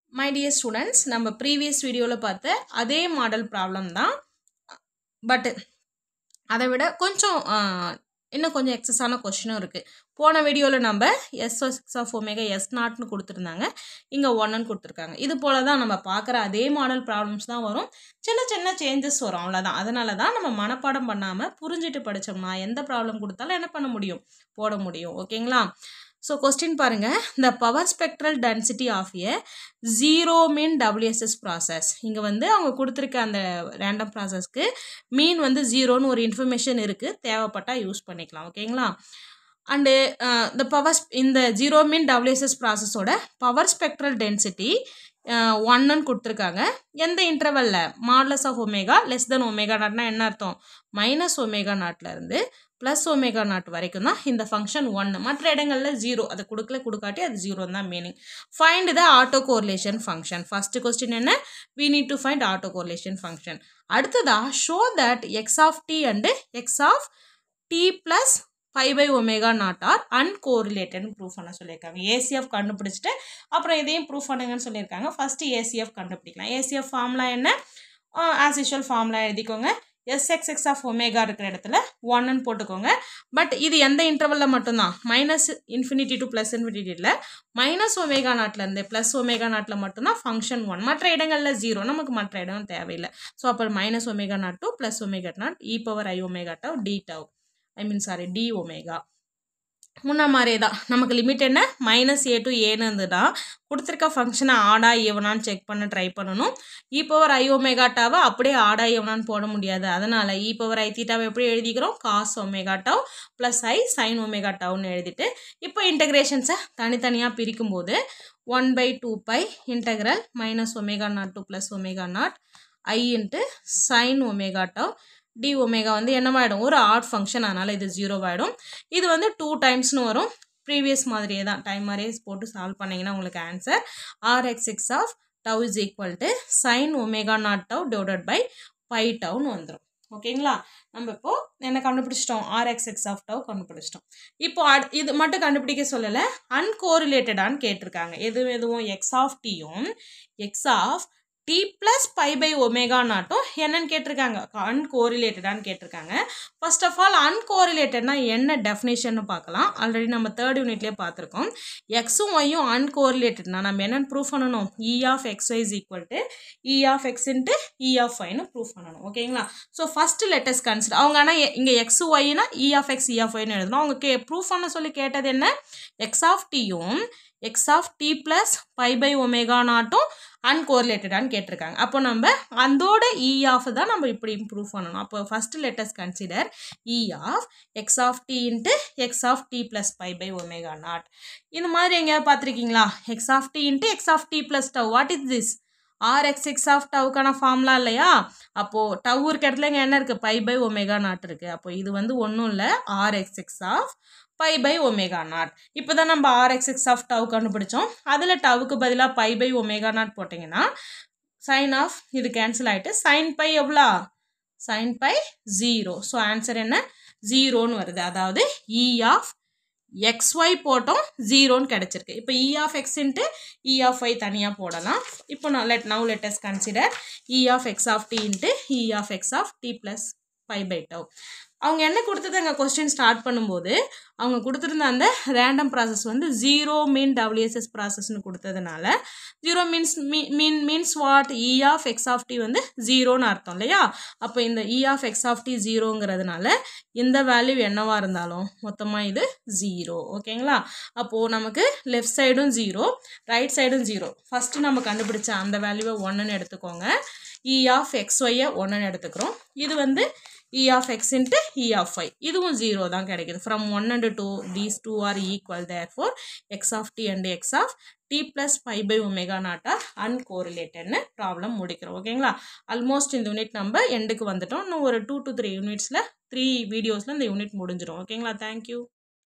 my dear students நம்ம previous வீடியோவில் பார்த்த அதே மாடல் ப்ராப்ளம் தான் பட் அதை விட கொஞ்சம் ஆஹ், இன்னும் கொஞ்சம் எக்ஸஸான கொஷினும் இருக்குது போன வீடியோவில் நம்ம S six of omega S நாட்னு கொடுத்துருந்தாங்க இங்கே ஒன்னுன்னு கொடுத்துருக்காங்க இது போல தான் நம்ம பார்க்குற அதே மாடல் ப்ராப்ளம்ஸ் தான் வரும் சின்ன சின்ன சேஞ்சஸ் வரும் அவ்வளோதான் அதனால தான் நம்ம மனப்பாடம் பண்ணாமல் புரிஞ்சுட்டு படித்தோம்னா எந்த ப்ராப்ளம் கொடுத்தாலும் என்ன பண்ண முடியும் போட முடியும் ஓகேங்களா ஸோ கொஸ்டின் பாருங்கள் the power spectral density of a zero mean WSS process இங்கே வந்து அவங்க கொடுத்துருக்க அந்த ரேண்டம் ப்ராசஸ்க்கு மீன் வந்து ஜீரோன்னு ஒரு இன்ஃபர்மேஷன் இருக்குது தேவைப்பட்டால் யூஸ் பண்ணிக்கலாம் ஓகேங்களா அண்டு இந்த பவர் இந்த ஜீரோ மீன் டபிள்யூஎஸ்எஸ் ப்ராசஸோட பவர் ஸ்பெக்ட்ரல் டென்சிட்டி ஒன்னுன்னு கொடுத்துருக்காங்க எந்த இன்டர்வலில் modulus of omega less than omega நாட்னா என்ன அர்த்தம் மைனஸ் ஒமேகா நாட்லேருந்து ப்ளஸ் ஒமேகா நாட் வரைக்கும் தான் இந்த ஃபங்க்ஷன் ஒன்று மற்ற இடங்களில் ஜீரோ அதை கொடுக்கல கொடுக்காட்டி அது ஜீரோ தான் meaning find the auto correlation function first question என்ன we need to find auto correlation function அடுத்ததா show that X of t and X of D plus five by omega not are அன்கோரிலேட்டட்னு proof பண்ண சொல்லியிருக்காங்க ACF கண்டுபிடிச்சிட்டு அப்புறம் இதையும் proof பண்ணுங்கன்னு சொல்லியிருக்காங்க ஃபஸ்ட்டு ஏசிஎஃப் கண்டுபிடிக்கலாம் ஏசிஎஃப் ஃபார்முலா என்ன ஆஸ் யூஷுவல் ஃபார்முலா எழுதிக்கோங்க எஸ்எக்ஸ்எக்ஸ் ஆஃப் ஒமேகா இருக்கிற இடத்துல ஒன்னு போட்டுக்கோங்க பட் இது எந்த இன்டர்வலில் மட்டும்தான் மைனஸ் இன்ஃபினிட்டி டு ப்ளஸ் இன்ஃபினிட்டியில் மைனஸ் ஒமேகா நாட்லேருந்து ப்ளஸ் ஒமேகா நாட்டில் மட்டும்தான் ஃபங்க்ஷன் ஒன் மற்ற இடங்களில் ஜீரோ நமக்கு மற்ற இடம் தேவையில்லை ஸோ அப்போ minus omega not to plus omega not e power i omega tau d tau I mean sorry d omega முன்ன மாதிரியே தான் நமக்கு லிமிட் என்ன மைனஸ் ஏ டு ஏன்னு இருந்ததுன்னா கொடுத்துருக்க ஃபங்க்ஷனை ஆடா ஈவனான்னு செக் பண்ண ட்ரை பண்ணணும் இ பவர் ஐ ஒமேகாட்டாவை அப்படியே ஆடா ஈவனான்னு போட முடியாது அதனால் இ பவர் ஐ தீட்டாவை எப்படி எழுதிக்கிறோம் cos omega tau plus i sine ஒமேகாட்டாவ்னு எழுதிட்டு இப்போ இன்டகிரேஷன்ஸை தனித்தனியாக பிரிக்கும்போது one by two pi integral minus omega not to plus omega not i into sine omega tau d omega வந்து என்னவாயிடும் ஒரு ஆட் ஃபங்க்ஷன் அதனால் இது ஜீரோவாயிடும் இது வந்து டூ டைம்ஸ்னு வரும் ப்ரீவியஸ் மாதிரியே தான் டைம் மாதிரியே போட்டு சால்வ் பண்ணிங்கன்னா உங்களுக்கு answer R X X of tau is equal to sine omega not tau divided by pi டவுன்னு வந்துடும் ஓகேங்களா நம்ம இப்போ என்ன கண்டுபிடிச்சிட்டோம் R X X of tau கண்டுபிடிச்சிட்டோம் இப்போ அட் இது மட்டும் கண்டுபிடிக்க சொல்லலை அன்கோரிலேட்டடான்னு கேட்டிருக்காங்க எது எதுவும் எக்ஸ் ஆஃப் டியும் X of D plus pi by omega நாட்டும் என்னன்னு கேட்டிருக்காங்க அன்கோரிலேட்டடான்னு கேட்டிருக்காங்க ஃபர்ஸ்ட் ஆஃப் ஆல் அன்கோரிலேட்டட்னா என்ன டெஃபினேஷன் பார்க்கலாம் ஆல்ரெடி நம்ம தேர்ட் யூனிட்லேயே பார்த்துருக்கோம் எக்ஸும் ஒய்யும் அன்கோரிலேட்டட்னா நம்ம என்னென்னு ப்ரூவ் பண்ணணும் E of X Y is equal to E of X into E of ஒய்னு ப்ரூவ் பண்ணணும் ஓகேங்களா ஸோ ஃபஸ்ட்டு லெட்டஸ்ட் கன்சிடர் அவங்க ஆனால் இங்கே எக்ஸ் ஒய்னா E of X E of ஒய்னு எழுதணும் அவங்க கே ப்ரூவ் பண்ண சொல்லி கேட்டது என்ன எக்ஸ் ஆஃப் டியும் X of D plus pi by omega நாட்டும் அன்கோரிலேட்டடான்னு கேட்டிருக்காங்க அப்போ நம்ம அதோட இ ஆஃப் தான் நம்ம இப்படி இம்ப்ரூவ் பண்ணணும் அப்போ first let's consider E of X of T into X of D plus pi by omega naught இந்த மாதிரி எங்கேயாவது பார்த்துருக்கீங்களா X of T into X of D plus tau what is this R X X of டவுக்கான ஃபார்ம்லாம் இல்லையா அப்போது tau இருக்க இடத்துல இங்கே என்ன இருக்குது பை பை ஒமேகா நாட் இருக்குது அப்போ இது வந்து ஒன்றும் இல்லை R X X of pi by omega naught இப்போ தான் நம்ம R X X of tau கண்டுபிடிச்சோம் அதில் டவுக்கு பதிலாக பை பை ஒமேகா நாட் போட்டிங்கன்னா சைன் ஆஃப் இது கேன்சல் ஆகிட்டு சைன் பை எவ்வளோ sine pi zero so answer என்ன ஜீரோன்னு வருது அதாவது இ ஆஃப் எக்ஸ் ஒய் போட்டோம் ஜீரோன்னு கிடச்சிருக்கு இப்போ E of X into E of Y தனியாக போடலாம் இப்போ நான் let now let's consider E of X of T into E of X of D plus five by tau அவங்க என்ன கொடுத்தது அங்கே கொஸ்டின் ஸ்டார்ட் பண்ணும்போது அவங்க கொடுத்துருந்த அந்த ரேண்டம் ப்ராசஸ் வந்து ஜீரோ மீன் டபிள்யூஎஸ்எஸ் ப்ராசஸ்னு கொடுத்ததுனால zero means mean means what E of X of T வந்து ஜீரோன்னு அர்த்தம் இல்லையா அப்போ இந்த E of X of T ஜீரோங்கிறதுனால இந்த வேல்யூ என்னவா இருந்தாலும் மொத்தமாக இது ஜீரோ ஓகேங்களா அப்போது நமக்கு லெஃப்ட் சைடும் ஜீரோ ரைட் சைடும் ஜீரோ ஃபஸ்ட்டு நம்ம கண்டுபிடிச்ச அந்த வேல்யூவை ஒன்றுன்னு எடுத்துக்கோங்க இ ஆஃப் எக்ஸ் ஒய்யை ஒன்றுன்னு எடுத்துக்கிறோம் இது வந்து E of X into E of Y இதுவும் ஜீரோ தான் கிடைக்குது from one and two these two are equal therefore X of T and X of D plus five by omega not are அன்கோரிலேட்டட்னு problem முடிக்கிறோம் ஓகேங்களா almost இந்த unit நம்ம எண்டுக்கு வந்துட்டோம் இன்னும் ஒரு டூ டு த்ரீ யூனிட்ஸில் த்ரீ வீடியோஸில் இந்த யூனிட் முடிஞ்சிடும் ஓகேங்களா தேங்க்யூ